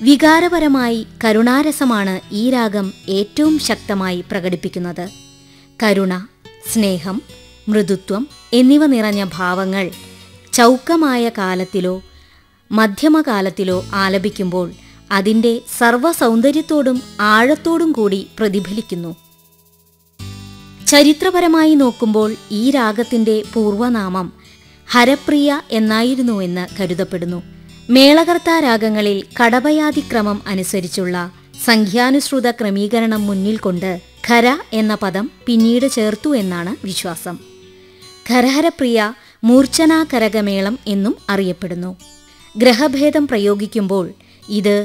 വികാരപരമായി കരുണാരസമാണ് ഈ രാഗം ഏറ്റവും ശക്തമായി പ്രകടിപ്പിക്കുന്നത് കരുണ സ്നേഹം മൃദുത്വം എന്നിവ നിറഞ്ഞ ഭാവങ്ങൾ ചൗക്കമായ കാലത്തിലോ മധ്യമകാലത്തിലോ ആലപിക്കുമ്പോൾ അതിൻ്റെ സർവ്വസൗന്ദര്യത്തോടും ആഴത്തോടും കൂടി പ്രതിഫലിക്കുന്നു ചരിത്രപരമായി നോക്കുമ്പോൾ ഈ രാഗത്തിന്റെ പൂർവനാമം ഹരപ്രിയ എന്നായിരുന്നുവെന്ന് കരുതപ്പെടുന്നു മേളകർത്താ രാഗങ്ങളിൽ കടപയാതിക്രമം അനുസരിച്ചുള്ള സംഖ്യാനുസൃത ക്രമീകരണം മുന്നിൽ കൊണ്ട് ഖര എന്ന പദം പിന്നീട് ചേർത്തു എന്നാണ് വിശ്വാസം ഖരഹരപ്രിയ മൂർച്ഛനാകരകമേളം എന്നും അറിയപ്പെടുന്നു ഗ്രഹഭേദം പ്രയോഗിക്കുമ്പോൾ ഇത്